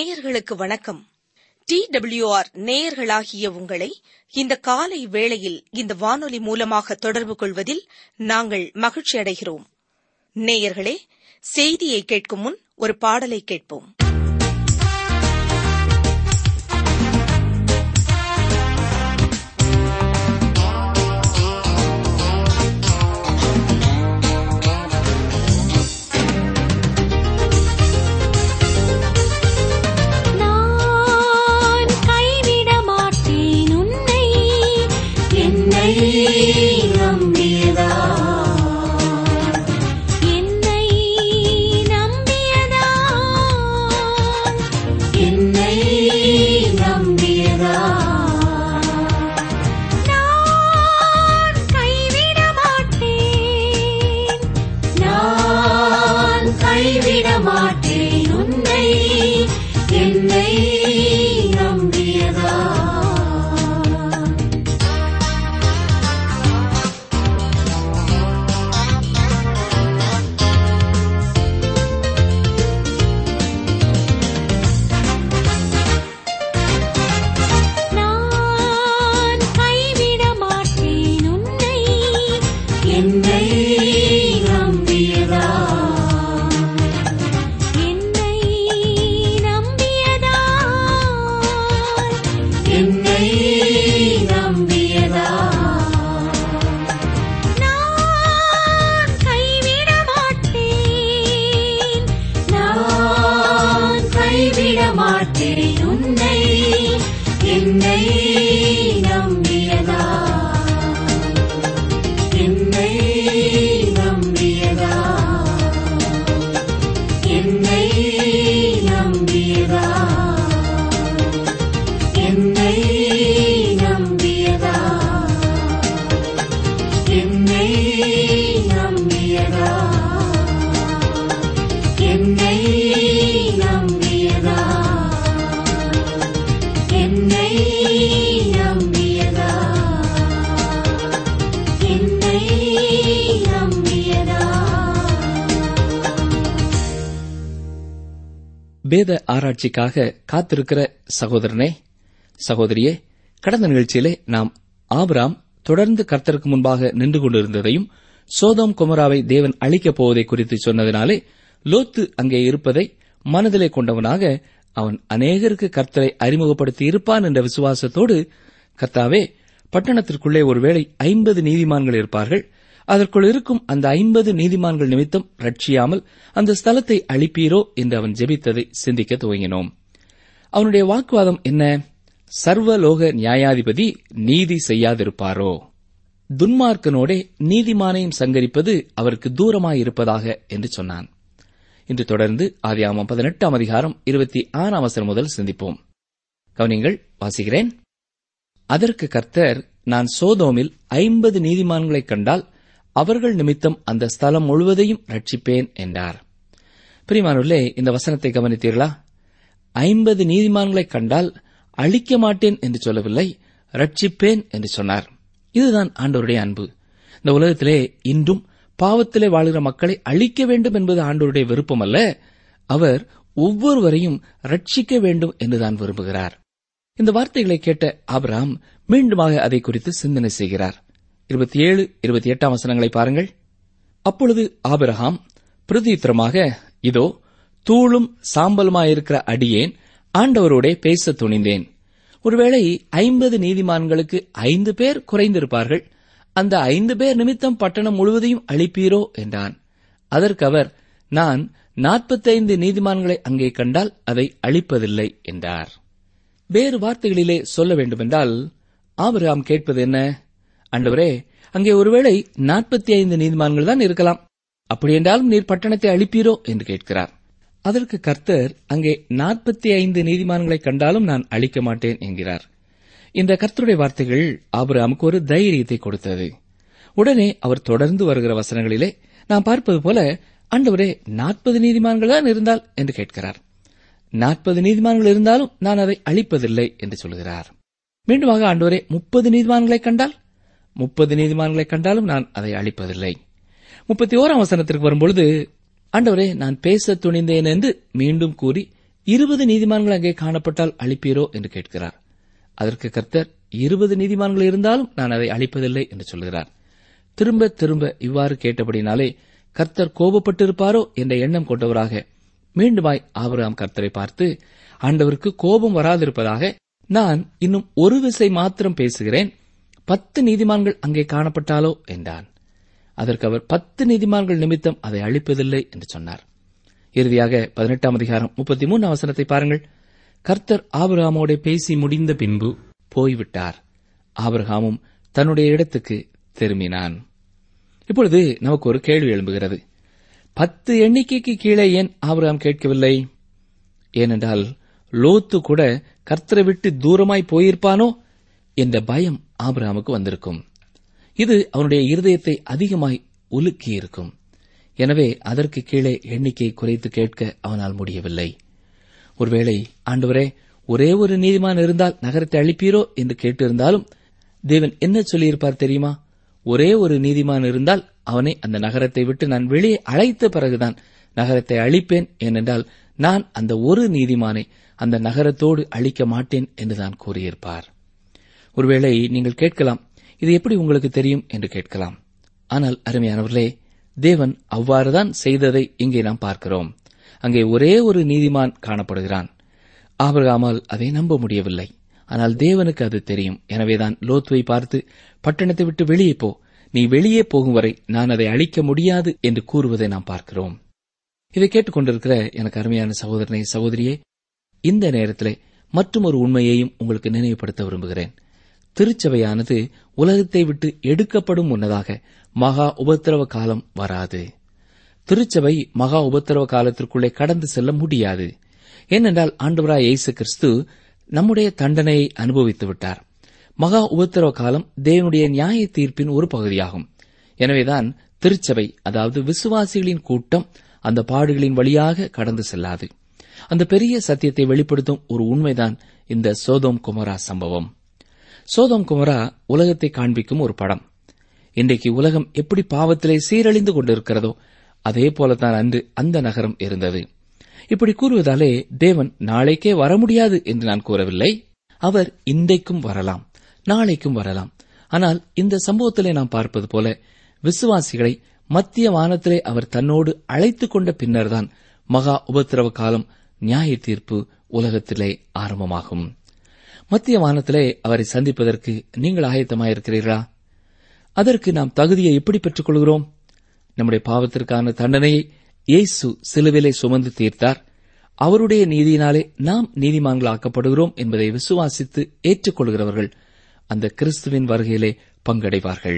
நேயர்களுக்கு வணக்கம் D WR நேயர்களாகிய உங்களை இந்த காலை வேளையில் இந்த வானொலி மூலமாக தொடர்பு கொள்வதில் நாங்கள் மகிழ்ச்சி அடைகிறோம் நேயர்களே செய்தியை கேட்கும் முன் ஒரு பாடலை கேட்போம் நான் கைவிட மாட்டேன் உன்னை என்னை நம்பியதா என்னை நம்பியதா என்னை நம்பியதா நான் கைவிட மாட்டேன் நான் கைவிட மாட்டேன் உன்னை என்னை நம்பியதா நான் கைவிட மாட்டேன் உன்னை என்னை நம்பியதா என்னை நம்பியதா என்னை நம்பியதா நான் கைவிட மாட்டேன் நான் கைவிட மாட்டேன் உன்னை என்னை நம்பியதா என்னை நம்பியதா என்னை நம்பியதா என்னை நம்பியதா என்னை நம்பியதா என்னை நம்பியதா என்னை நம்பியதா என்னை நம்பியதா வேத ஆராய்ச்சிக்காக காத்திருக்கிற சகோதரனே சகோதரியே கடந்த நிகழ்ச்சியிலே நாம் ஆபிராம் தொடர்ந்து கர்த்தருக்கு முன்பாக நின்று கொண்டிருந்ததையும் சோதோம் குமராவை தேவன் அழிக்கப் போவதை குறித்து சொன்னதினாலே லோத்து அங்கே இருப்பதை மனதிலே கொண்டவனாக அவன் அநேகருக்கு கர்த்தரை அறிமுகப்படுத்தி இருப்பான் என்ற விசுவாசத்தோடு கர்த்தாவே பட்டணத்திற்குள்ளே ஒருவேளை ஐம்பது நீதிமான்கள் இருப்பார்கள் அதற்குள் இருக்கும் அந்த ஐம்பது நீதிமான்கள் நிமித்தம் ரட்சியாமல் அந்த ஸ்தலத்தை அழிப்பீரோ என்று அவன் ஜெபித்ததை சிந்திக்க துவங்கினோம் அவனுடைய வாக்குவாதம் என்ன சர்வலோக நியாயாதிபதி நீதி செய்யாதிருப்பாரோ துன்மார்க்கனோடே நீதிமானையும் சங்கரிப்பது அவருக்கு தூரமாயிருப்பதாக என்று சொன்னான் இன்று தொடர்ந்து ஆதியாமம் பதினெட்டாம் அதிகாரம் இருபத்தி ஆறாம் அவசரம் முதல் சிந்திப்போம் கவனிங்கள் வாசிக்கிறேன் அதற்கு கர்த்தர் நான் சோதோமில் ஐம்பது நீதிமான்களைக் கண்டால் அவர்கள் நிமித்தம் அந்த ஸ்தலம் முழுவதையும் ரட்சிப்பேன் என்றார் பிரிமானுள்ளே இந்த வசனத்தை கவனித்தீர்களா ஐம்பது நீதிமான்களைக் கண்டால் அழிக்க மாட்டேன் என்று சொல்லவில்லை ரட்சிப்பேன் என்று சொன்னார் இதுதான் ஆண்டவருடைய அன்பு இந்த உலகத்திலே இன்றும் பாவத்திலே வாழ்கிற மக்களை அழிக்க வேண்டும் என்பது ஆண்டவருடைய விருப்பம் அல்ல அவர் ஒவ்வொருவரையும் ரட்சிக்க வேண்டும் என்றுதான் விரும்புகிறார் இந்த வார்த்தைகளை கேட்ட ஆபிரகாம் மீண்டுமாக அதை குறித்து சிந்தனை செய்கிறார் இருபத்தி ஏழு இருபத்தி எட்டாம் வசனங்களை பாருங்கள் அப்பொழுது ஆபிரகாம் பிரதியுத்தரமாக இதோ தூளும் சாம்பலுமாயிருக்கிற அடியேன் ஆண்டவரோடே பேசத் துணிந்தேன் ஒருவேளை ஐம்பது நீதிமான்களுக்கு ஐந்து பேர் குறைந்திருப்பார்கள் அந்த ஐந்து பேர் நிமித்தம் பட்டணம் முழுவதையும் அழிப்பீரோ என்றான் அதற்கு அவர் நான் நாற்பத்தைந்து நீதிமான்களை அங்கே கண்டால் அதை அழிப்பதில்லை என்றார் வேறு வார்த்தைகளிலே சொல்ல வேண்டுமென்றால் ஆபிரகாம் கேட்பது என்ன ஆண்டவரே அங்கே ஒருவேளை நாற்பத்தி ஐந்து நீதிமான்கள் தான் இருக்கலாம் அப்படியென்றாலும் நீர் பட்டணத்தை அழிப்பீரோ என்று கேட்கிறார் அதற்கு கர்த்தர் அங்கே நாற்பத்தி ஐந்து நீதிமான்களை கண்டாலும் நான் அழிக்க மாட்டேன் என்கிறார் இந்த கர்த்தருடைய வார்த்தைகள் ஆபிரகாமுக்கு ஒரு தைரியத்தை கொடுத்தது உடனே அவர் தொடர்ந்து வருகிற வசனங்களிலே நாம் பார்ப்பது போல ஆண்டவரே நாற்பது நீதிமான்கள் தான் இருந்தால் என்று கேட்கிறார் நாற்பது நீதிமான்கள் இருந்தாலும் நான் அதை அழிப்பதில்லை என்று சொல்கிறார் மீண்டுமாக ஆண்டவரே முப்பது நீதிமான்களை கண்டால் முப்பது நீதிமான்களை கண்டாலும் நான் அதை அழிப்பதில்லை முப்பத்தி ஓராம் வசனத்திற்கு வரும்பொழுது ஆண்டவரே நான் பேச துணிந்தேன் என்று மீண்டும் கூறி இருபது நீதிமான்கள் அங்கே காணப்பட்டால் அழிப்பீரோ என்று கேட்கிறார் அதற்கு கர்த்தர் இருபது நீதிமான்கள் இருந்தாலும் நான் அதை அழிப்பதில்லை என்று சொல்கிறார் திரும்ப திரும்ப இவ்வாறு கேட்டபடினாலே கர்த்தர் கோபப்பட்டிருப்பாரோ என்ற எண்ணம் கொண்டவராக மீண்டுமாய் ஆபிரகாம் கர்த்தரை பார்த்து ஆண்டவருக்கு கோபம் வராதிருப்பதாக நான் இன்னும் ஒரு விசை மாத்திரம் பேசுகிறேன் பத்து நீதிமான்கள் அங்கே காணப்பட்டாலோ என்றான் அதற்கு அவர் பத்து நீதிமான்கள் நிமித்தம் அதை அழிப்பதில்லை என்று சொன்னார் இறுதியாக பதினெட்டாம் அதிகாரம் முப்பத்தி மூணு அவசரத்தை பாருங்கள் கர்த்தர் ஆபிரகாமோட பேசி முடிந்த பின்பு போய்விட்டார் ஆபிரகாமும் தன்னுடைய இடத்துக்கு திரும்பினான் இப்பொழுது நமக்கு ஒரு கேள்வி எழும்புகிறது பத்து எண்ணிக்கைக்கு கீழே ஏன் ஆபிரகாம் கேட்கவில்லை ஏனென்றால் லோத்து கூட கர்த்தரை விட்டு தூரமாய் போயிருப்பானோ என்ற பயம் ஆபிரகாமுக்கு வந்திருக்கும் இது அவனுடைய இருதயத்தை அதிகமாய் உலுக்கியிருக்கும் எனவே அதற்கு கீழே எண்ணிக்கை குறைத்து கேட்க அவனால் முடியவில்லை ஒருவேளை ஆண்டவரே ஒரே ஒரு நீதிமான் இருந்தால் நகரத்தை அழிப்பீரோ என்று கேட்டிருந்தாலும் தேவன் என்ன சொல்லியிருப்பார் தெரியுமா ஒரே ஒரு நீதிமான் இருந்தால் அவனை அந்த நகரத்தை விட்டு நான் வெளியே அழைத்த பிறகுதான் நகரத்தை அழிப்பேன் ஏனென்றால் நான் அந்த ஒரு நீதிமானை அந்த நகரத்தோடு அழிக்க மாட்டேன் என்றுதான் கூறியிருப்பார் ஒருவேளை நீங்கள் கேட்கலாம் இது எப்படி உங்களுக்கு தெரியும் என்று கேட்கலாம் ஆனால் அருமையானவர்களே தேவன் அவ்வாறுதான் செய்ததை இங்கே நாம் பார்க்கிறோம் அங்கே ஒரே ஒரு நீதிமான் காணப்படுகிறான் ஆபிரகாமால் அதை நம்ப முடியவில்லை ஆனால் தேவனுக்கு அது தெரியும் எனவேதான் லோத்துவை பார்த்து பட்டணத்தை விட்டு வெளியே போ நீ வெளியே போகும் வரை நான் அதை அழிக்க முடியாது என்று கூறுவதை நாம் பார்க்கிறோம் இதை கேட்டுக்கொண்டிருக்கிற எனக்கு அருமையான சகோதரனை சகோதரியே இந்த நேரத்திலே மற்றும் ஒரு உண்மையையும் உங்களுக்கு நினைவுபடுத்த விரும்புகிறேன் திருச்சபையானது உலகத்தை விட்டு எடுக்கப்படும் முன்னதாக மகா உபத்திரவ காலம் வராது திருச்சபை மகா உபத்திரவ காலத்திற்குள்ளே கடந்து செல்ல முடியாது ஏனென்றால் ஆண்டவராய் இயேசு கிறிஸ்து நம்முடைய தண்டனையை அனுபவித்து விட்டார் மகா உபத்திரவ காலம் தேவனுடைய நியாய தீர்ப்பின் ஒரு பகுதியாகும் எனவேதான் திருச்சபை அதாவது விசுவாசிகளின் கூட்டம் அந்த பாடுகளின் வழியாக கடந்து செல்லாது அந்த பெரிய சத்தியத்தை வெளிப்படுத்தும் ஒரு உண்மைதான் இந்த சோதோம் குமரா சம்பவம் சோதோம் குமரா உலகத்தை காண்பிக்கும் ஒரு படம் இன்றைக்கு உலகம் எப்படி பாவத்திலே சீரழிந்து கொண்டிருக்கிறதோ அதே போலத்தான் அன்று அந்த நகரம் இருந்தது இப்படி கூறுவதாலே தேவன் நாளைக்கே வர முடியாது என்று நான் கூறவில்லை அவர் இன்றைக்கும் வரலாம் நாளைக்கும் வரலாம் ஆனால் இந்த சம்பவத்திலே நாம் பார்ப்பது போல விசுவாசிகளை மத்திய வானத்திலே அவர் தன்னோடு அழைத்துக் கொண்ட பின்னர்தான் மகா உபத்திரவ காலம் நியாய தீர்ப்பு உலகத்திலே ஆரம்பமாகும் மத்திய வானத்திலே அவரை சந்திப்பதற்கு நீங்கள் ஆயத்தமாயிருக்கிறீர்களா அதற்கு நாம் தகுதியை எப்படி பெற்றுக் கொள்கிறோம் நம்முடைய பாவத்திற்கான தண்டனையை இயேசு சிலுவிலே சுமந்து தீர்த்தார் அவருடைய நீதியினாலே நாம் நீதிமான்களாக்கப்படுகிறோம் என்பதை விசுவாசித்து ஏற்றுக்கொள்கிறவர்கள் அந்த கிறிஸ்துவின் வருகையிலே பங்கடைவார்கள்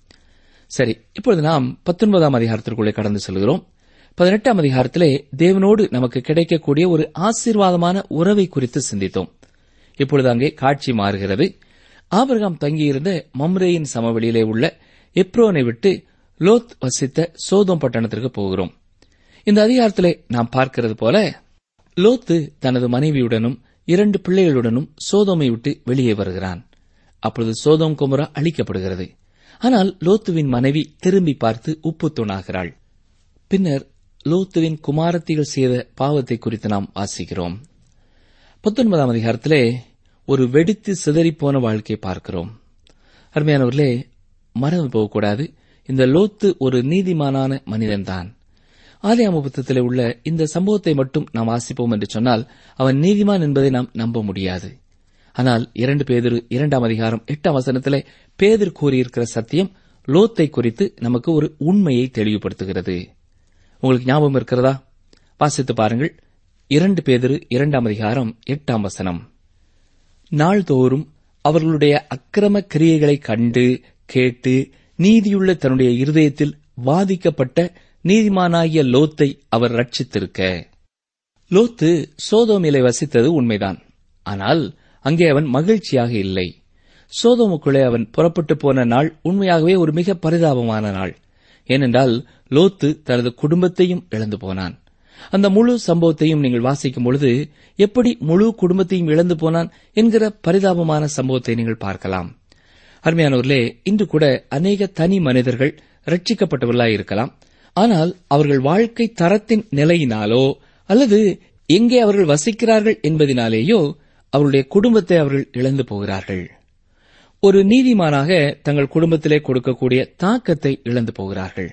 சரி இப்பொழுது நாம் பத்தொன்பதாம் அதிகாரத்திற்குள்ளே கடந்து செல்கிறோம் பதினெட்டாம் அதிகாரத்திலே தேவனோடு நமக்கு கிடைக்கக்கூடிய ஒரு ஆசீர்வாதமான உறவை குறித்து சிந்தித்தோம் இப்பொழுது அங்கே காட்சி மாறுகிறது ஆபிரகாம் தங்கியிருந்த மம்ரேயின் சமவெளியிலே உள்ள எப்ரோனை விட்டு லோத் வசித்த சோதோம் பட்டணத்திற்கு போகிறோம் இந்த அதிகாரத்திலே நாம் பார்க்கிறது போல லோத்து தனது மனைவியுடனும் இரண்டு பிள்ளைகளுடனும் சோதோமை விட்டு வெளியே வருகிறான் அப்பொழுது சோதோம் குமரா அழிக்கப்படுகிறது ஆனால் லோத்துவின் மனைவி திரும்பி பார்த்து உப்பு தூணாகிறாள் பின்னர் லோத்துவின் குமாரத்திகள் செய்த பாவத்தை குறித்து நாம் வாசிக்கிறோம் பத்தொன்பதாம் அதிகாரத்திலே ஒரு வெடித்து சிதறிப்போன வாழ்க்கையை பார்க்கிறோம் அருமையானவர்களே மறந்து போகக்கூடாது இந்த லோத்து ஒரு நீதிமானான மனிதன்தான் ஆதியாம புத்தகத்திலே உள்ள இந்த சம்பவத்தை மட்டும் நாம் வாசிப்போம் என்று சொன்னால் அவன் நீதிமான் என்பதை நாம் நம்ப முடியாது ஆனால் இரண்டு பேதிரு இரண்டாம் அதிகாரம் எட்டாம் வசனத்திலே பேதிர் கூறியிருக்கிற சத்தியம் லோத்தை குறித்து நமக்கு ஒரு உண்மையை தெளிவுபடுத்துகிறது உங்களுக்கு ஞாபகம் இருக்கிறதா வாசித்து பாருங்கள் இரண்டு பேதிரு இரண்டாம் அதிகாரம் எட்டாம் வசனம் நாள்தோறும் அவர்களுடைய அக்கிரம கிரியைகளைக் கண்டு கேட்டு நீதியுள்ள தன்னுடைய இருதயத்தில் வாதிக்கப்பட்ட நீதிமானாகிய லோத்தை அவர் ரட்சித்திருக்க லோத்து சோதோமிலை வசித்தது உண்மைதான் ஆனால் அங்கே அவன் மகிழ்ச்சியாக இல்லை சோதோமுக்குள்ளே அவன் புறப்பட்டு போன நாள் உண்மையாகவே ஒரு மிக பரிதாபமான நாள் ஏனென்றால் லோத்து தனது குடும்பத்தையும் இழந்து போனான் அந்த முழு சம்பவத்தையும் நீங்கள் வாசிக்கும் பொழுது எப்படி முழு குடும்பத்தையும் இழந்து போனான் என்கிற பரிதாபமான சம்பவத்தை நீங்கள் பார்க்கலாம் அருமையானவர்களே இன்று கூட அநேக தனி மனிதர்கள் ரட்சிக்கப்பட்டவர்களாய் இருக்கலாம் ஆனால் அவர்கள் வாழ்க்கை தரத்தின் நிலையினாலோ அல்லது எங்கே அவர்கள் வசிக்கிறார்கள் என்பதினாலேயோ அவருடைய குடும்பத்தை அவர்கள் இழந்து போகிறார்கள் ஒரு நீதிமானாக தங்கள் குடும்பத்திலே கொடுக்கக்கூடிய தாக்கத்தை இழந்து போகிறார்கள்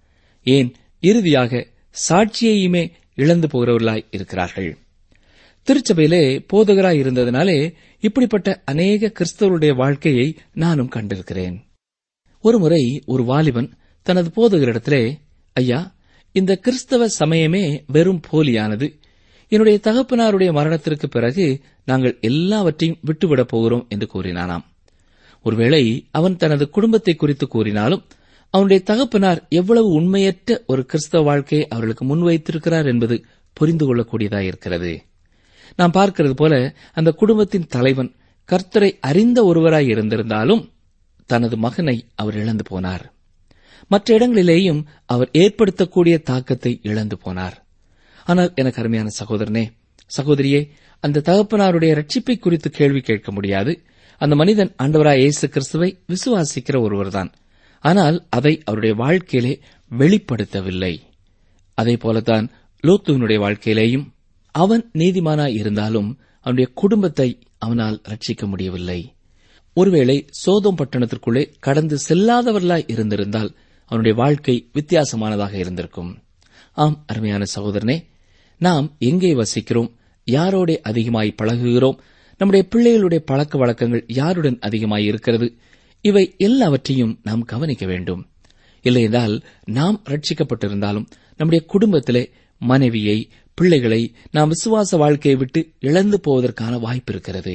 ஏன் இறுதியாக சாட்சியையுமே இழந்து போகிறவர்களாய் இருக்கிறார்கள் திருச்சபையிலே போதகராய் இருந்ததினாலே இப்படிப்பட்ட அநேக கிறிஸ்தவருடைய வாழ்க்கையை நானும் கண்டிருக்கிறேன் ஒருமுறை ஒரு வாலிபன் தனது போதகரிடத்திலே ஐயா இந்த கிறிஸ்தவ சமயமே வெறும் போலியானது என்னுடைய தகப்பனாருடைய மரணத்திற்கு பிறகு நாங்கள் எல்லாவற்றையும் விட்டுவிடப் போகிறோம் என்று கூறினானாம் ஒருவேளை அவன் தனது குடும்பத்தை குறித்து கூறினாலும் அவனுடைய தகப்பனார் எவ்வளவு உண்மையற்ற ஒரு கிறிஸ்தவ வாழ்க்கையை அவர்களுக்கு முன்வைத்திருக்கிறார் என்பது புரிந்து கொள்ளக்கூடியதாயிருக்கிறது நாம் பார்க்கிறது போல அந்த குடும்பத்தின் தலைவன் கர்த்தரை அறிந்த ஒருவராய் இருந்திருந்தாலும் தனது மகனை அவர் இழந்து போனார் மற்ற இடங்களிலேயும் அவர் ஏற்படுத்தக்கூடிய தாக்கத்தை இழந்து போனார் ஆனால் எனக்கு அருமையான சகோதரனே சகோதரியே அந்த தகப்பனாருடைய ரட்சிப்பை குறித்து கேள்வி கேட்க முடியாது அந்த மனிதன் ஆண்டவராய் இயேசு கிறிஸ்துவை விசுவாசிக்கிற ஒருவர்தான் ஆனால் அதை அவருடைய வாழ்க்கையிலே வெளிப்படுத்தவில்லை அதே போலத்தான் லோத்துவினுடைய வாழ்க்கையிலேயும் அவன் நீதிமானாய் இருந்தாலும் அவனுடைய குடும்பத்தை அவனால் ரட்சிக்க முடியவில்லை ஒருவேளை சோதோம் பட்டணத்திற்குள்ளே கடந்து செல்லாதவர்களாய் இருந்திருந்தால் அவனுடைய வாழ்க்கை வித்தியாசமானதாக இருந்திருக்கும் ஆம் அருமையான சகோதரனே நாம் எங்கே வசிக்கிறோம் யாரோட அதிகமாய் பழகுகிறோம் நம்முடைய பிள்ளைகளுடைய பழக்க வழக்கங்கள் யாருடன் அதிகமாய் இருக்கிறது இவை எல்லாவற்றையும் நாம் கவனிக்க வேண்டும் இல்லையென்றால் நாம் ரட்சிக்கப்பட்டிருந்தாலும் நம்முடைய குடும்பத்திலே மனைவியை பிள்ளைகளை நாம் விசுவாச வாழ்க்கையை விட்டு இழந்து போவதற்கான வாய்ப்பு இருக்கிறது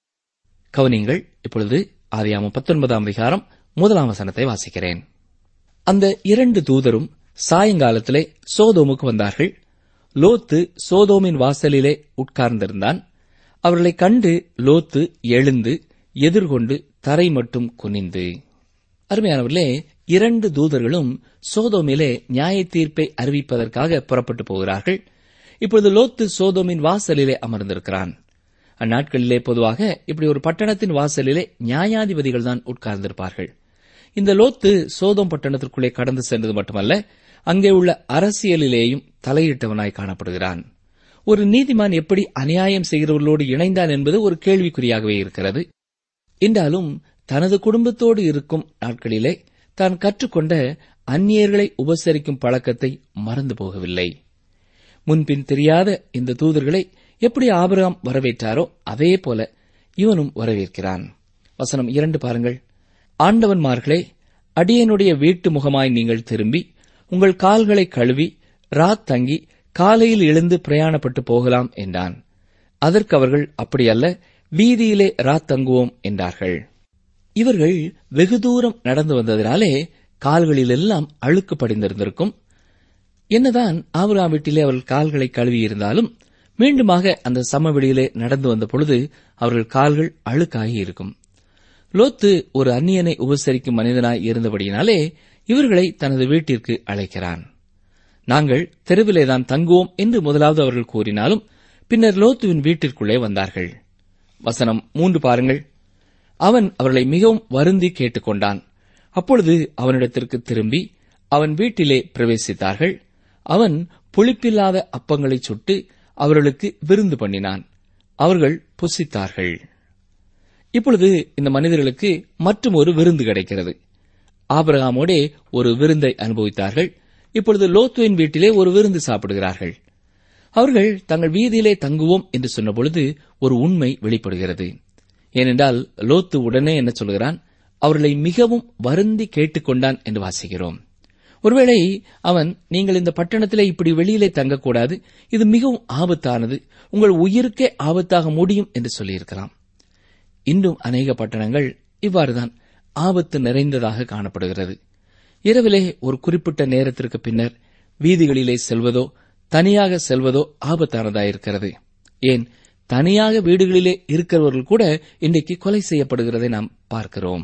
கவனிங்கள் இப்பொழுது ஆதியாமம் பத்தொன்பதாம் அதிகாரம் முதலாம் வசனத்தை வாசிக்கிறேன் அந்த இரண்டு தூதரும் சாயங்காலத்திலே சோதோமுக்கு வந்தார்கள் லோத்து சோதோமின் வாசலிலே உட்கார்ந்திருந்தான் அவர்களைக் கண்டு லோத்து எழுந்து எதிர்கொண்டு தரை மட்டும் குனிந்து அருமையானவர்களே இரண்டு தூதர்களும் சோதோமிலே நியாய தீர்ப்பை அறிவிப்பதற்காக புறப்பட்டு போகிறார்கள் இப்பொழுது லோத்து சோதோமின் வாசலிலே அமர்ந்திருக்கிறான் அந்நாட்களிலே பொதுவாக இப்படி ஒரு பட்டணத்தின் வாசலிலே நியாயாதிபதிகள் தான் உட்கார்ந்திருப்பார்கள் இந்த லோத்து சோதோம் பட்டணத்திற்குள்ளே கடந்து சென்றது மட்டுமல்ல அங்கே உள்ள அரசியலிலேயும் தலையிட்டவனாய் காணப்படுகிறான் ஒரு நீதிமான் எப்படி அநியாயம் செய்கிறவர்களோடு இணைந்தான் என்பது ஒரு கேள்விக்குறியாகவே இருக்கிறது என்றாலும் தனது குடும்பத்தோடு இருக்கும் நாட்களிலே தான் கற்றுக்கொண்ட அந்நியர்களை உபசரிக்கும் பழக்கத்தை மறந்து போகவில்லை முன்பின் தெரியாத இந்த தூதர்களை எப்படி ஆபிரகாம் வரவேற்றாரோ அதே போல இவனும் வரவேற்கிறான் வசனம் இரண்டு பாருங்கள் ஆண்டவன்மார்களே அடியனுடைய வீட்டு முகமாய் நீங்கள் திரும்பி உங்கள் கால்களை கழுவி ராத் தங்கி காலையில் எழுந்து பிரயாணப்பட்டு போகலாம் என்றான் அதற்கு அவர்கள் அப்படியல்ல வீதியிலே ராத் தங்குவோம் என்றார்கள் இவர்கள் வெகு தூரம் நடந்து வந்ததினாலே கால்களிலெல்லாம் அழுக்கு படிந்திருந்திருக்கும் என்னதான் ஆபிரகாம் வீட்டிலே அவர்கள் கால்களை கழுவியிருந்தாலும் மீண்டுமாக அந்த சமவெளியிலே நடந்து வந்த பொழுது அவர்கள் கால்கள் அழுக்காகி இருக்கும் லோத்து ஒரு அந்நியனை உபசரிக்கும் மனிதனாய் இருந்தபடியினாலே இவர்களை தனது வீட்டிற்கு அழைக்கிறான் நாங்கள் தெருவிலேதான் தங்குவோம் என்று முதலாவது அவர்கள் கூறினாலும் பின்னர் லோத்துவின் வீட்டிற்குள்ளே வந்தார்கள் வசனம் மூன்று பாருங்கள் அவன் அவர்களை மிகவும் வருந்தி கேட்டுக்கொண்டான் அப்பொழுது அவனிடத்திற்கு திரும்பி அவன் வீட்டிலே பிரவேசித்தார்கள் அவன் புளிப்பில்லாத அப்பங்களைச் சுட்டு அவர்களுக்கு விருந்து பண்ணினான் அவர்கள் புசித்தார்கள் இப்பொழுது இந்த மனிதர்களுக்கு மற்றும் ஒரு விருந்து கிடைக்கிறது ஆபிரகாமோடே ஒரு விருந்தை அனுபவித்தார்கள் இப்பொழுது லோத்துவின் வீட்டிலே ஒரு விருந்து சாப்பிடுகிறார்கள் அவர்கள் தங்கள் வீதியிலே தங்குவோம் என்று சொன்னபொழுது ஒரு உண்மை வெளிப்படுகிறது ஏனென்றால் லோத்து உடனே என்ன சொல்கிறான் அவர்களை மிகவும் வருந்தி கேட்டுக்கொண்டான் என்று வாசிக்கிறோம் ஒருவேளை அவன் நீங்கள் இந்த பட்டணத்திலே இப்படி வெளியிலே தங்கக்கூடாது இது மிகவும் ஆபத்தானது உங்கள் உயிருக்கே ஆபத்தாக முடியும் என்று சொல்லியிருக்கலாம் இன்னும் அநேக பட்டணங்கள் இவ்வாறுதான் ஆபத்து நிறைந்ததாக காணப்படுகிறது இரவிலே ஒரு குறிப்பிட்ட நேரத்திற்கு பின்னர் வீதிகளிலே செல்வதோ தனியாக செல்வதோ ஆபத்தானதாயிருக்கிறது ஏன் தனியாக வீடுகளிலே இருக்கிறவர்கள் கூட இன்றைக்கு கொலை செய்யப்படுகிறதை நாம் பார்க்கிறோம்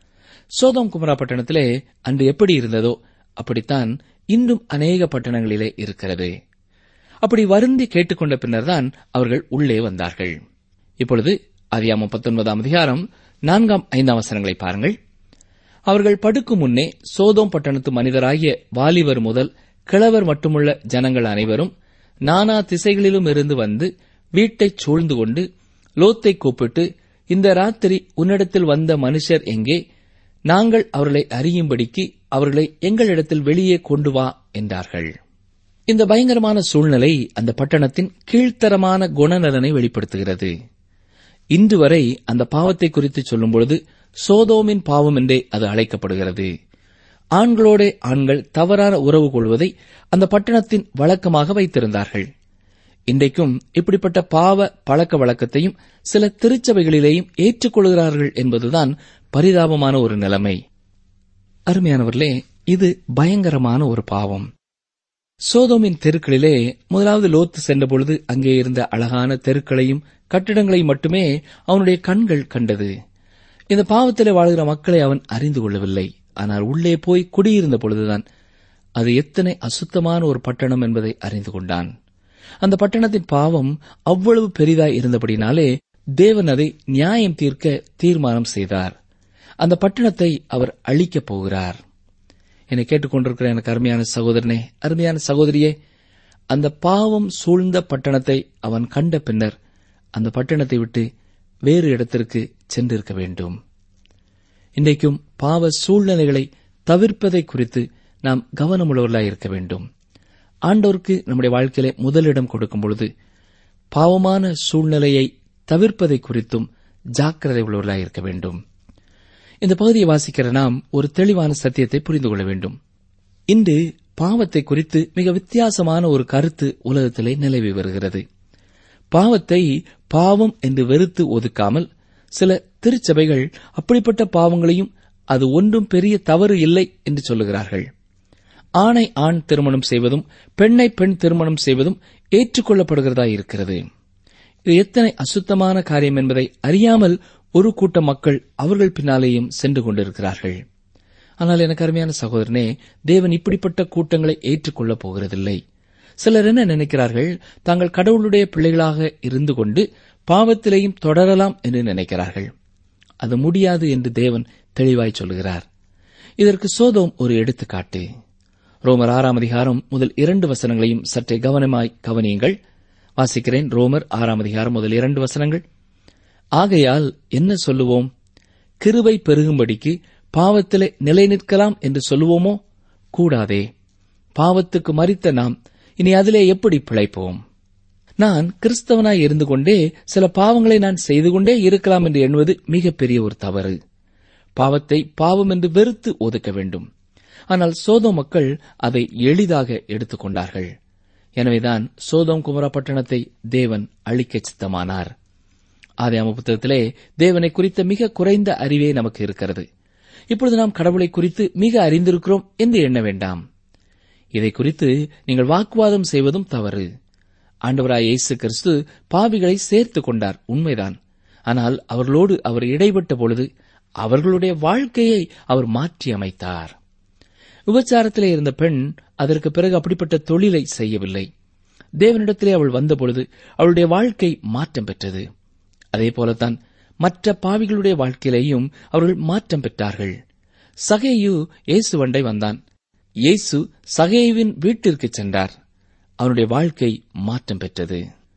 சோதம் குமரா பட்டணத்திலே அன்று எப்படி இருந்ததோ அப்படித்தான் இன்னும் அநேக பட்டணங்களிலே இருக்கிறது அப்படி வருந்தி கேட்டுக்கொண்ட பின்னர்தான் அவர்கள் உள்ளே வந்தார்கள் இப்பொழுது அதியாமம் பத்தொன்பதாம் அதிகாரம் நான்காம் ஐந்தாம் வசனங்களை பாருங்கள் அவர்கள் படுக்கும் முன்னே சோதோம் பட்டணத்து மனிதராகிய வாலிபர் முதல் கிழவர் மட்டுமுள்ள ஜனங்கள் அனைவரும் நானா திசைகளிலும் இருந்து வந்து வீட்டைச் சூழ்ந்து கொண்டு லோத்தை கூப்பிட்டு இந்த ராத்திரி உன்னிடத்தில் வந்த மனுஷர் எங்கே நாங்கள் அவர்களை அறியும்படிக்கு அவர்களை எங்களிடத்தில் வெளியே கொண்டு வா என்றார்கள் இந்த பயங்கரமான சூழ்நிலை அந்த பட்டணத்தின் கீழ்த்தரமான குணநலனை வெளிப்படுத்துகிறது இன்று வரை அந்த பாவத்தை குறித்து சொல்லும்பொழுது சோதோமின் பாவம் என்றே அது அழைக்கப்படுகிறது ஆண்களோட ஆண்கள் தவறான உறவு கொள்வதை அந்த பட்டணத்தின் வழக்கமாக வைத்திருந்தார்கள் இன்றைக்கும் இப்படிப்பட்ட பாவ பழக்க வழக்கத்தையும் சில திருச்சபைகளிலேயும் ஏற்றுக்கொள்கிறார்கள் என்பதுதான் பரிதாபமான ஒரு நிலைமை அருமையானவர்களே இது பயங்கரமான ஒரு பாவம் சோதோமின் தெருக்களிலே முதலாவது லோத்து சென்றபொழுது அங்கே இருந்த அழகான தெருக்களையும் கட்டிடங்களையும் மட்டுமே அவனுடைய கண்கள் கண்டது இந்த பாவத்திலே வாழ்கிற மக்களை அவன் அறிந்து கொள்ளவில்லை ஆனால் உள்ளே போய் குடியிருந்த பொழுதுதான் அது எத்தனை அசுத்தமான ஒரு பட்டணம் என்பதை அறிந்து கொண்டான் அந்த பட்டணத்தின் பாவம் அவ்வளவு பெரிதாய் இருந்தபடினாலே தேவன் அதை நியாயம் தீர்க்க தீர்மானம் செய்தார் அந்த பட்டணத்தை அவர் அழிக்கப் போகிறார் என்னை கேட்டுக்கொண்டிருக்கிற எனக்கு அருமையான சகோதரனே அருமையான சகோதரியே அந்த பாவம் சூழ்ந்த பட்டணத்தை அவன் கண்ட பின்னர் அந்த பட்டணத்தை விட்டு வேறு இடத்திற்கு சென்றிருக்க வேண்டும் இன்றைக்கும் பாவ சூழ்நிலைகளை தவிர்ப்பதை குறித்து நாம் கவனமுள்ளவர்களாய் இருக்க வேண்டும் ஆண்டோருக்கு நம்முடைய வாழ்க்கையிலே முதலிடம் கொடுக்கும் பொழுது பாவமான சூழ்நிலையை தவிர்ப்பதை குறித்தும் ஜாக்கிரதை உள்ளவர்களாய் இருக்க வேண்டும் இந்த பகுதியை வாசிக்கிற நாம் ஒரு தெளிவான சத்தியத்தை புரிந்து கொள்ள வேண்டும் இன்று பாவத்தை குறித்து மிக வித்தியாசமான ஒரு கருத்து உலகத்திலே நிலவி வருகிறது பாவத்தை பாவம் என்று வெறுத்து ஒதுக்காமல் சில திருச்சபைகள் அப்படிப்பட்ட பாவங்களையும் அது ஒன்றும் பெரிய தவறு இல்லை என்று சொல்லுகிறார்கள் ஆணை ஆண் திருமணம் செய்வதும் பெண்ணை பெண் திருமணம் செய்வதும் ஏற்றுக்கொள்ளப்படுகிறதா இருக்கிறது இது எத்தனை அசுத்தமான காரியம் என்பதை அறியாமல் ஒரு கூட்ட மக்கள் அவர்கள் பின்னாலேயும் சென்று கொண்டிருக்கிறார்கள் ஆனால் எனக்கு அருமையான சகோதரனே தேவன் இப்படிப்பட்ட கூட்டங்களை ஏற்றுக்கொள்ளப் போகிறதில்லை சிலர் என்ன நினைக்கிறார்கள் தாங்கள் கடவுளுடைய பிள்ளைகளாக இருந்து கொண்டு பாவத்திலேயும் தொடரலாம் என்று நினைக்கிறார்கள் அது முடியாது என்று தேவன் தெளிவாய் சொல்கிறார் இதற்கு சோதோம் ஒரு எடுத்துக்காட்டு ரோமர் ஆறாம் அதிகாரம் முதல் இரண்டு வசனங்களையும் சற்றே கவனமாய் கவனியுங்கள் வாசிக்கிறேன் ரோமர் ஆறாம் அதிகாரம் முதல் இரண்டு வசனங்கள் ஆகையால் என்ன சொல்லுவோம் கிருபை பெருகும்படிக்கு பாவத்திலே நிலை நிற்கலாம் என்று சொல்லுவோமோ கூடாதே பாவத்துக்கு மறித்த நாம் இனி அதிலே எப்படி பிழைப்போம் நான் கிறிஸ்தவனாய் இருந்து கொண்டே சில பாவங்களை நான் செய்து கொண்டே இருக்கலாம் என்று எண்ணுவது மிகப்பெரிய ஒரு தவறு பாவத்தை பாவம் என்று வெறுத்து ஒதுக்க வேண்டும் ஆனால் சோதோ மக்கள் அதை எளிதாக எடுத்துக்கொண்டார்கள் எனவேதான் சோதோம் குமரா பட்டணத்தை தேவன் அழிக்க சித்தமானார் ஆதியாம புத்தகத்திலே தேவனை குறித்த மிக குறைந்த அறிவே நமக்கு இருக்கிறது இப்பொழுது நாம் கடவுளை குறித்து மிக அறிந்திருக்கிறோம் என்று எண்ண வேண்டாம் இதை குறித்து நீங்கள் வாக்குவாதம் செய்வதும் தவறு ஆண்டவராய் இயேசு கிறிஸ்து பாவிகளை சேர்த்துக் கொண்டார் உண்மைதான் ஆனால் அவர்களோடு அவர் இடைப்பட்ட பொழுது அவர்களுடைய வாழ்க்கையை அவர் மாற்றி அமைத்தார் விபச்சாரத்திலே இருந்த பெண் அதற்கு பிறகு அப்படிப்பட்ட தொழிலை செய்யவில்லை தேவனிடத்திலே அவள் வந்தபொழுது அவளுடைய வாழ்க்கை மாற்றம் பெற்றது அதே போலத்தான் மற்ற பாவிகளுடைய வாழ்க்கையிலேயும் அவர்கள் மாற்றம் பெற்றார்கள் சகேயு இயேசு வண்டை வந்தான் இயேசு சகேயுவின் வீட்டிற்கு சென்றார் அவனுடைய வாழ்க்கை மாற்றம் பெற்றது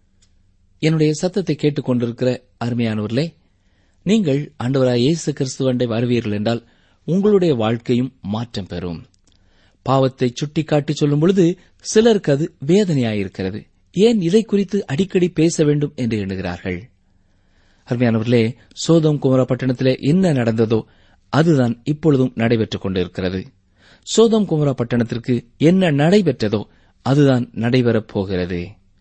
என்னுடைய சத்தத்தை கேட்டுக் கொண்டிருக்கிற அருமையானவர்களே நீங்கள் ஆண்டவராய் இயேசு கிறிஸ்துவண்டை வருவீர்கள் என்றால் உங்களுடைய வாழ்க்கையும் மாற்றம் பெறும் பாவத்தை சுட்டிக்காட்டி சொல்லும் பொழுது சிலருக்கு அது வேதனையாயிருக்கிறது ஏன் இதை குறித்து அடிக்கடி பேச வேண்டும் என்று எண்ணுகிறார்கள் அருமையானவர்களே சோதம் குமரா பட்டணத்திலே என்ன நடந்ததோ அதுதான் இப்பொழுதும் நடைபெற்றுக் கொண்டிருக்கிறது சோதம் குமரா பட்டணத்திற்கு என்ன நடைபெற்றதோ அதுதான் நடைபெறப் போகிறது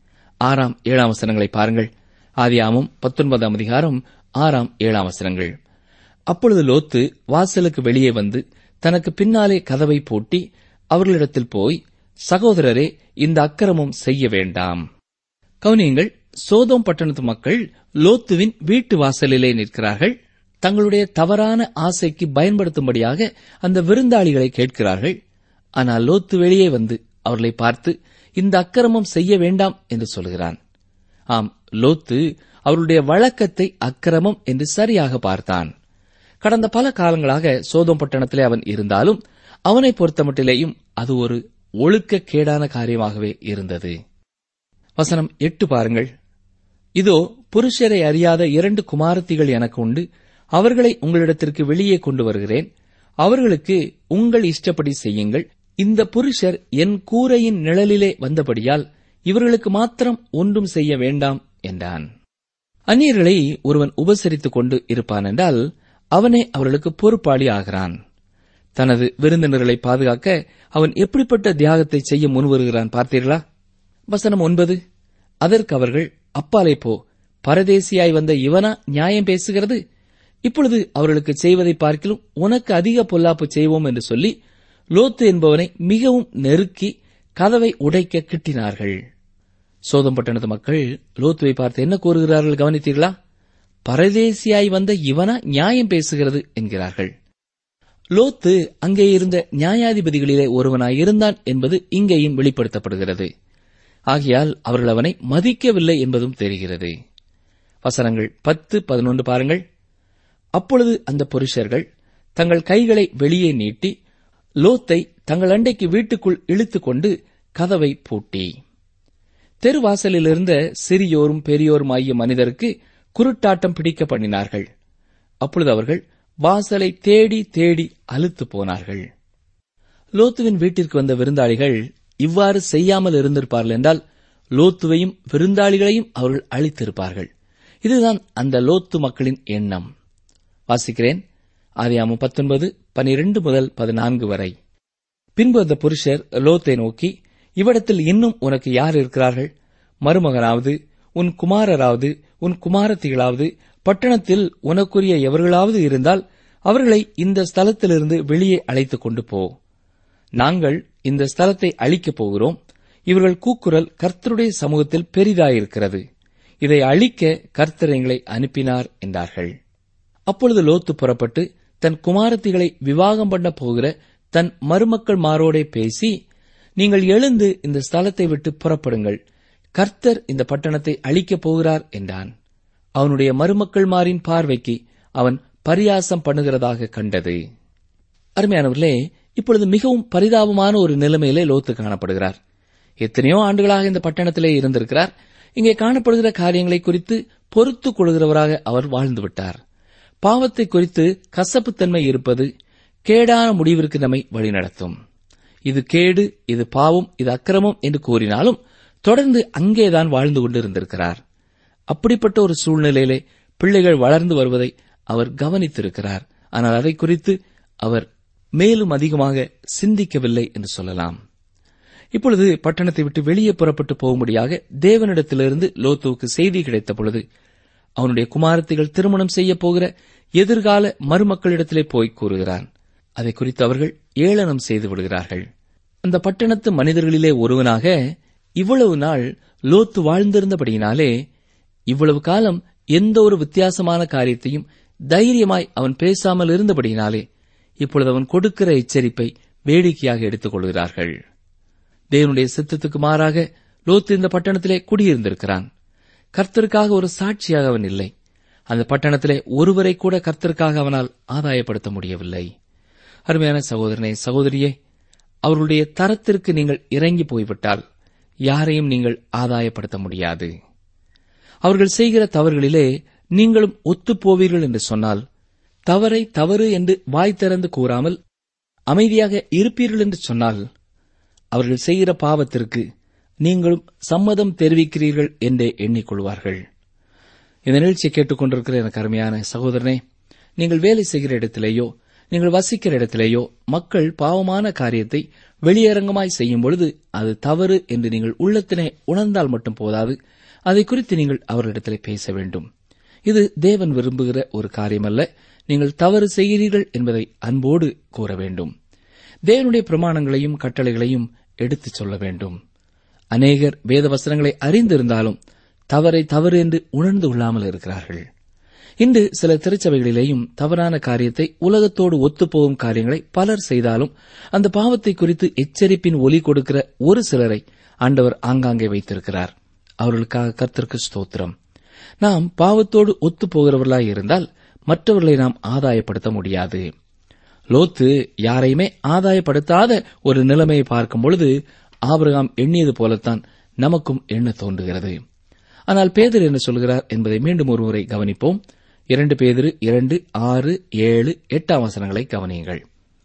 ஆறாம் ஏழாம் வசனங்களை பாருங்கள் ஆதியாமம் பத்தொன்பதாம் அதிகாரம் ஆறாம் ஏழாம் வசனங்கள் அப்பொழுது லோத்து வாசலுக்கு வெளியே வந்து தனக்கு பின்னாலே கதவை பூட்டி அவர்களிடத்தில் போய் சகோதரரே இந்த அக்கிரமம் செய்ய வேண்டாம் கவனியுங்கள் சோதோம் பட்டணத்து மக்கள் லோத்துவின் வீட்டு வாசலிலே நிற்கிறார்கள் தங்களுடைய தவறான ஆசைக்கு பயன்படுத்தும்படியாக அந்த விருந்தாளிகளை கேட்கிறார்கள் ஆனால் லோத்து வெளியே வந்து அவர்களை பார்த்து இந்த அக்கிரமம் செய்ய வேண்டாம் என்று சொல்கிறான் ஆம் லோத்து அவருடைய வழக்கத்தை அக்கிரமம் என்று சரியாக பார்த்தான் கடந்த பல காலங்களாக சோதம் பட்டணத்திலே அவன் இருந்தாலும் அவனை பொறுத்தமட்டிலேயும் அது ஒரு ஒழுக்க கேடான காரியமாகவே இருந்தது வசனம் எட்டு பாருங்கள் இதோ புருஷரை அறியாத இரண்டு குமாரத்திகள் எனக்கு உண்டு அவர்களை உங்களிடத்திற்கு வெளியே கொண்டு வருகிறேன் அவர்களுக்கு உங்கள் இஷ்டப்படி செய்யுங்கள் இந்த புருஷர் என் கூரையின் நிழலிலே வந்தபடியால் இவர்களுக்கு மாத்திரம் ஒன்றும் செய்ய வேண்டாம் என்றான் அந்நியர்களை ஒருவன் உபசரித்துக் கொண்டு இருப்பான் என்றால் அவனே அவர்களுக்கு பொறுப்பாளி ஆகிறான் தனது விருந்தினர்களை பாதுகாக்க அவன் எப்படிப்பட்ட தியாகத்தை செய்ய முன்வருகிறான் பார்த்தீர்களா வசனம் ஒன்பது அதற்கு அவர்கள் அப்பாலே போ பரதேசியாய் வந்த இவனா நியாயம் பேசுகிறது இப்பொழுது அவர்களுக்கு செய்வதை பார்க்கிலும் உனக்கு அதிக பொல்லாப்பு செய்வோம் என்று சொல்லி லோத்து என்பவனை மிகவும் நெருக்கி கதவை உடைக்க கிட்டினார்கள் சோதம் பட்டணத்து மக்கள் லோத்துவை பார்த்து என்ன கூறுகிறார்கள் கவனித்தீர்களா பரதேசியாய் வந்த இவனா நியாயம் பேசுகிறது என்கிறார்கள் லோத்து அங்கே இருந்த நியாயாதிபதிகளிலே ஒருவனாய் இருந்தான் என்பது இங்கேயும் வெளிப்படுத்தப்படுகிறது ஆகையால் அவர்கள் அவனை மதிக்கவில்லை என்பதும் தெரிகிறது வசனங்கள் பத்து பதினொன்று பாருங்கள் அப்பொழுது அந்த புருஷர்கள் தங்கள் கைகளை வெளியே நீட்டி லோத்தை தங்கள் அண்டைக்கு வீட்டுக்குள் இழுத்துக் கொண்டு கதவை பூட்டி தெருவாசலில் இருந்த சிறியோரும் பெரியோரும் ஆகிய மனிதருக்கு குருட்டாட்டம் பிடிக்க பண்ணினார்கள் அப்பொழுது அவர்கள் வாசலை தேடி தேடி அலுத்து போனார்கள் லோத்துவின் வீட்டிற்கு வந்த விருந்தாளிகள் இவ்வாறு செய்யாமல் இருந்திருப்பார்கள் என்றால் லோத்துவையும் விருந்தாளிகளையும் அவர்கள் அழித்திருப்பார்கள் இதுதான் அந்த லோத்து மக்களின் எண்ணம் வாசிக்கிறேன் ஆதியாமம் பத்தொன்பது பனிரெண்டு முதல் பதினான்கு வரை பின்பு அந்த புருஷர் லோத்தை நோக்கி இவ்விடத்தில் இன்னும் உனக்கு யார் இருக்கிறார்கள் மருமகனாவது உன் குமாரராவது உன் குமாரத்திகளாவது பட்டணத்தில் உனக்குரிய எவர்களாவது இருந்தால் அவர்களை இந்த ஸ்தலத்திலிருந்து வெளியே அழைத்துக் கொண்டு போ நாங்கள் இந்த ஸ்தலத்தை அழிக்கப் போகிறோம் இவர்கள் கூக்குரல் கர்த்தருடைய சமூகத்தில் பெரிதாயிருக்கிறது இதை அழிக்க கர்த்தர் எங்களை அனுப்பினார் என்றார்கள் அப்பொழுது லோத்து புறப்பட்டு தன் குமாரத்திகளை விவாகம் பண்ண போகிற தன் மருமக்கள் மாரோடே பேசி நீங்கள் எழுந்து இந்த ஸ்தலத்தை விட்டு புறப்படுங்கள் கர்த்தர் இந்த பட்டணத்தை அழிக்கப் போகிறார் என்றான் அவனுடைய மருமக்கள் மாரின் பார்வைக்கு அவன் பரியாசம் பண்ணுகிறதாக கண்டது அருமையானவர்களே இப்பொழுது மிகவும் பரிதாபமான ஒரு நிலைமையிலே லோத்து காணப்படுகிறார் எத்தனையோ ஆண்டுகளாக இந்த பட்டணத்திலே இருந்திருக்கிறார் இங்கே காணப்படுகிற காரியங்களை குறித்து பொறுத்துக் கொள்கிறவராக அவர் வாழ்ந்துவிட்டார் பாவத்தை குறித்து கசப்புத்தன்மை இருப்பது கேடான முடிவிற்கு நம்மை வழிநடத்தும் இது கேடு இது பாவம் இது அக்கிரமம் என்று கூறினாலும் தொடர்ந்து அங்கேதான் வாழ்ந்து கொண்டிருந்திருக்கிறார் அப்படிப்பட்ட ஒரு சூழ்நிலையிலே பிள்ளைகள் வளர்ந்து வருவதை அவர் கவனித்திருக்கிறார் ஆனால் அதை குறித்து அவர் மேலும் அதிகமாக சிந்திக்கவில்லை என்று சொல்லலாம் இப்பொழுது பட்டணத்தை விட்டு வெளியே புறப்பட்டு போகும்படியாக தேவனிடத்திலிருந்து லோத்துவுக்கு செய்தி கிடைத்த பொழுது அவனுடைய குமாரத்திகள் திருமணம் செய்ய போகிற எதிர்கால மருமக்களிடத்திலே போய் கூறுகிறான் அதை குறித்து அவர்கள் ஏளனம் செய்து விடுகிறார்கள் அந்த பட்டணத்து மனிதர்களிலே ஒருவனாக இவ்வளவு நாள் லோத்து வாழ்ந்திருந்தபடியினாலே இவ்வளவு காலம் எந்த ஒரு வித்தியாசமான காரியத்தையும் தைரியமாய் அவன் பேசாமல் இருந்தபடியினாலே இப்பொழுது அவன் கொடுக்கிற எச்சரிப்பை வேடிக்கையாக எடுத்துக் கொள்கிறார்கள் தேவனுடைய சித்தத்துக்கு மாறாக லோத்து இந்த பட்டணத்திலே குடியிருந்திருக்கிறான் கர்த்தருக்காக ஒரு சாட்சியாக அவன் இல்லை அந்த பட்டணத்திலே ஒருவரை கூட கர்த்தருக்காக அவனால் ஆதாயப்படுத்த முடியவில்லை அருமையான சகோதரனே சகோதரியே அவர்களுடைய தரத்திற்கு நீங்கள் இறங்கி போய்விட்டால் யாரையும் நீங்கள் ஆதாயப்படுத்த முடியாது அவர்கள் செய்கிற தவறுகளிலே நீங்களும் ஒத்துப்போவீர்கள் என்று சொன்னால் தவறை தவறு என்று வாய் திறந்து கூறாமல் அமைதியாக இருப்பீர்கள் என்று சொன்னால் அவர்கள் செய்கிற பாவத்திற்கு நீங்களும் சம்மதம் தெரிவிக்கிறீர்கள் என்றே எண்ணிக்கொள்வார்கள் இந்த நிகழ்ச்சியை கேட்டுக்கொண்டிருக்கிற எனக்கு அருமையான சகோதரனே நீங்கள் வேலை செய்கிற இடத்திலேயோ நீங்கள் வசிக்கிற இடத்திலேயோ மக்கள் பாவமான காரியத்தை வெளியரங்கமாய் செய்யும் பொழுது அது தவறு என்று நீங்கள் உள்ளத்தினை உணர்ந்தால் மட்டும் போதாது அதை குறித்து நீங்கள் அவர்களிடத்திலே பேச வேண்டும் இது தேவன் விரும்புகிற ஒரு காரியமல்ல நீங்கள் தவறு செய்கிறீர்கள் என்பதை அன்போடு கூற வேண்டும் தேவனுடைய பிரமாணங்களையும் கட்டளைகளையும் எடுத்துச் சொல்ல வேண்டும் அநேகர் வேத வசனங்களை அறிந்திருந்தாலும் தவறை தவறு என்று உணர்ந்து கொள்ளாமல் இருக்கிறார்கள் இன்று சில திருச்சபைகளிலேயும் தவறான காரியத்தை உலகத்தோடு ஒத்துப்போகும் காரியங்களை பலர் செய்தாலும் அந்த பாவத்தை குறித்து எச்சரிப்பின் ஒலி கொடுக்கிற ஒரு சிலரை ஆண்டவர் ஆங்காங்கே வைத்திருக்கிறார் அவர்களுக்காக கர்த்தருக்கு ஸ்தோத்திரம் நாம் பாவத்தோடு ஒத்துப்போகிறவர்களாய் இருந்தால் மற்றவர்களை நாம் ஆதாயப்படுத்த முடியாது லோத்து யாரையுமே ஆதாயப்படுத்தாத ஒரு நிலைமையை பார்க்கும் பொழுது ஆபிரகாம் எண்ணியது போலத்தான் நமக்கும் எண்ண தோன்றுகிறது ஆனால் பேதர் என்ன சொல்கிறார் என்பதை மீண்டும் ஒருமுறை கவனிப்போம் இரண்டு பேதிரு இரண்டு ஆறு ஏழு எட்டாம் வசனங்களை கவனியுங்கள்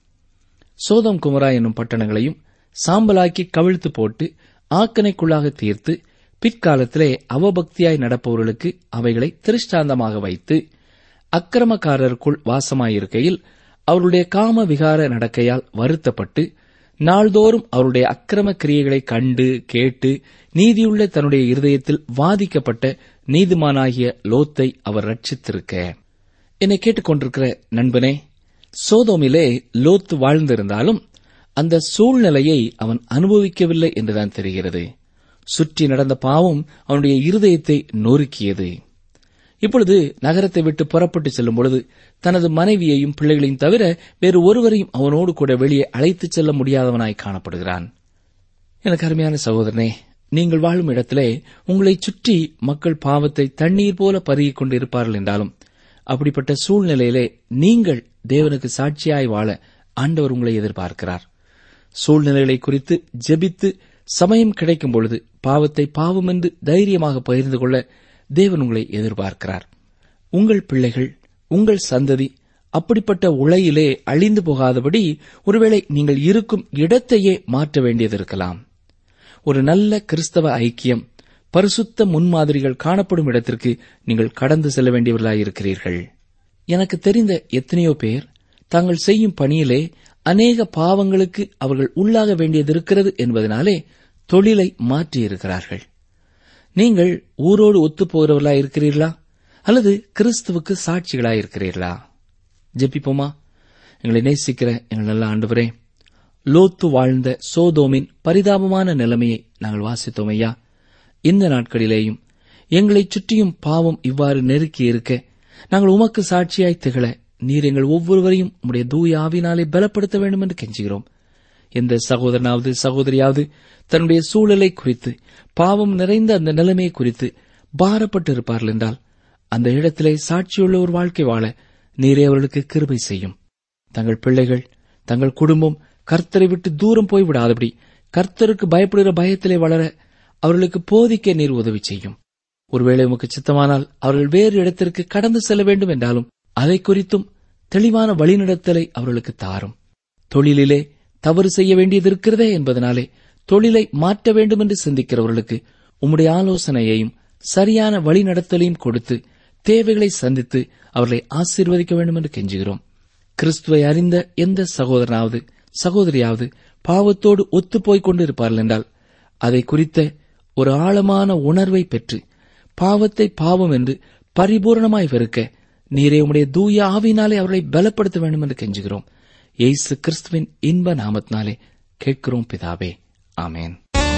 சோதம் குமரா என்னும் பட்டணங்களையும் சாம்பலாக்கி கவிழ்த்து போட்டு ஆக்கனைக்குள்ளாக தீர்த்து பிற்காலத்திலே அவபக்தியாய் நடப்பவர்களுக்கு அவைகளை திருஷ்டாந்தமாக வைத்து அக்கிரமக்காரருக்குள் வாசமாயிருக்கையில் அவருடைய காம விகார நடக்கையால் வருத்தப்பட்டு நாள்தோறும் அவருடைய அக்கிரம கிரியைகளை கண்டு கேட்டு நீதியுள்ள தன்னுடைய இருதயத்தில் வாதிக்கப்பட்ட நீதிமானாகிய லோத்தை அவர் ரட்சித்திருக்க என்னை கேட்டுக்கொண்டிருக்கிற நண்பனே சோதோமிலே லோத்து வாழ்ந்திருந்தாலும் அந்த சூழ்நிலையை அவன் அனுபவிக்கவில்லை என்றுதான் தெரிகிறது சுற்றி நடந்த பாவம் அவனுடைய இருதயத்தை நொறுக்கியது இப்பொழுது நகரத்தை விட்டு புறப்பட்டு செல்லும் பொழுது தனது மனைவியையும் பிள்ளைகளையும் தவிர வேறு ஒருவரையும் அவனோடு கூட வெளியே அழைத்துச் செல்ல முடியாதவனாய் காணப்படுகிறான் எனக்கு அருமையான சகோதரனே நீங்கள் வாழும் இடத்திலே உங்களை சுற்றி மக்கள் பாவத்தை தண்ணீர் போல பருகிக் கொண்டு இருப்பார்கள் என்றாலும் அப்படிப்பட்ட சூழ்நிலையிலே நீங்கள் தேவனுக்கு சாட்சியாய் வாழ ஆண்டவர் உங்களை எதிர்பார்க்கிறார் சூழ்நிலைகளை குறித்து ஜெபித்து சமயம் கிடைக்கும் பொழுது பாவத்தை பாவம் என்று தைரியமாக பகிர்ந்து கொள்ள தேவன் உங்களை எதிர்பார்க்கிறார் உங்கள் பிள்ளைகள் உங்கள் சந்ததி அப்படிப்பட்ட உலையிலே அழிந்து போகாதபடி ஒருவேளை நீங்கள் இருக்கும் இடத்தையே மாற்ற வேண்டியது இருக்கலாம் ஒரு நல்ல கிறிஸ்தவ ஐக்கியம் பரிசுத்த முன்மாதிரிகள் காணப்படும் இடத்திற்கு நீங்கள் கடந்து செல்ல வேண்டியவர்களாயிருக்கிறீர்கள் எனக்கு தெரிந்த எத்தனையோ பேர் தாங்கள் செய்யும் பணியிலே அநேக பாவங்களுக்கு அவர்கள் உள்ளாக வேண்டியதிருக்கிறது என்பதனாலே தொழிலை மாற்றியிருக்கிறார்கள் நீங்கள் ஊரோடு ஒத்துப்போகிறவர்களா இருக்கிறீர்களா அல்லது கிறிஸ்துவுக்கு சாட்சிகளா இருக்கிறீர்களா ஜெபிப்போமா எங்களை நேசிக்கிற எங்கள் நல்ல ஆண்டவரே லோத்து வாழ்ந்த சோதோமின் பரிதாபமான நிலைமையை நாங்கள் வாசித்தோம் ஐயா இந்த நாட்களிலேயும் எங்களைச் சுற்றியும் பாவம் இவ்வாறு நெருக்கி இருக்க நாங்கள் உமக்கு சாட்சியாய் திகழ நீர் எங்கள் ஒவ்வொருவரையும் உம்முடைய தூய ஆவினாலே பலப்படுத்த வேண்டும் என்று கெஞ்சுகிறோம் எந்த சகோதரனாவது சகோதரியாவது தன்னுடைய சூழலை குறித்து பாவம் நிறைந்த அந்த நிலைமையை குறித்து பாரப்பட்டு இருப்பார்கள் என்றால் அந்த இடத்திலே சாட்சியுள்ள ஒரு வாழ்க்கை வாழ நீரே அவர்களுக்கு கிருபை செய்யும் தங்கள் பிள்ளைகள் தங்கள் குடும்பம் கர்த்தரை விட்டு தூரம் போய் விடாதபடி கர்த்தருக்கு பயப்படுகிற பயத்திலே வளர அவர்களுக்கு போதிக்க நீர் உதவி செய்யும் ஒருவேளை உமக்கு சித்தமானால் அவர்கள் வேறு இடத்திற்கு கடந்து செல்ல வேண்டும் என்றாலும் அதை குறித்தும் தெளிவான வழிநடத்தலை அவர்களுக்கு தாரும் தொழிலிலே தவறு செய்ய வேண்டியது இருக்கிறதே என்பதனாலே தொழிலை மாற்ற வேண்டும் என்று சிந்திக்கிறவர்களுக்கு உம்முடைய ஆலோசனையையும் சரியான வழிநடத்தலையும் கொடுத்து தேவைகளை சந்தித்து அவர்களை ஆசீர்வதிக்க வேண்டும் என்று கெஞ்சுகிறோம் கிறிஸ்துவை அறிந்த எந்த சகோதரனாவது சகோதரியாவது பாவத்தோடு ஒத்துப்போய்க் கொண்டு இருப்பார்கள் என்றால் அதை குறித்த ஒரு ஆழமான உணர்வை பெற்று பாவத்தை பாவம் என்று பரிபூர்ணமாய் வெறுக்க நீரே உம்முடைய தூய ஆவினாலே அவர்களை பலப்படுத்த வேண்டும் என்று கெஞ்சுகிறோம் இயேசு கிறிஸ்துவின் இன்ப நாமத்தினாலே கேட்கிறோம் பிதாவே ஆமேன்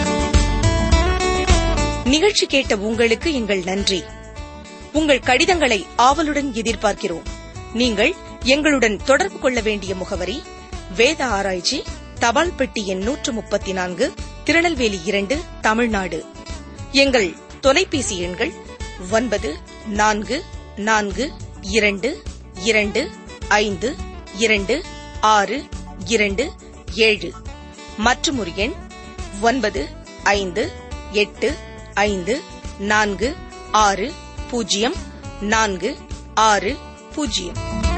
நிகழ்ச்சி கேட்ட உங்களுக்கு எங்கள் நன்றி உங்கள் கடிதங்களை ஆவலுடன் எதிர்பார்க்கிறோம் நீங்கள் எங்களுடன் தொடர்பு கொள்ள வேண்டிய முகவரி வேத ஆராய்ச்சி தபால் பெட்டி எண் நூற்று முப்பத்தி நான்கு திருநெல்வேலி இரண்டு தமிழ்நாடு எங்கள் தொலைபேசி எண்கள் ஒன்பது நான்கு நான்கு இரண்டு இரண்டு ஐந்து இரண்டு ஆறு இரண்டு ஏழு மற்றும் ஒரு எண் ஒன்பது ஐந்து எட்டு ஐந்து நான்கு ஆறு பூஜ்ஜியம் நான்கு ஆறு பூஜ்ஜியம்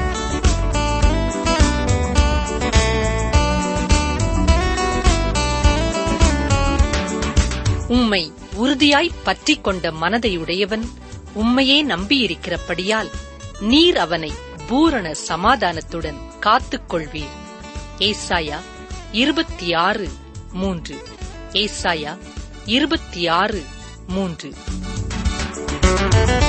உம்மை உறுதியாய் பற்றிக் கொண்ட மனதையுடையவன் உம்மையே நம்பியிருக்கிறபடியால் நீர் அவனை பூரண சமாதானத்துடன் காத்துக் கொள்வீர் ஏசாயா இருபத்தி ஆறு மூன்று ஏசாயா இருபத்தி ஆறு மூன்று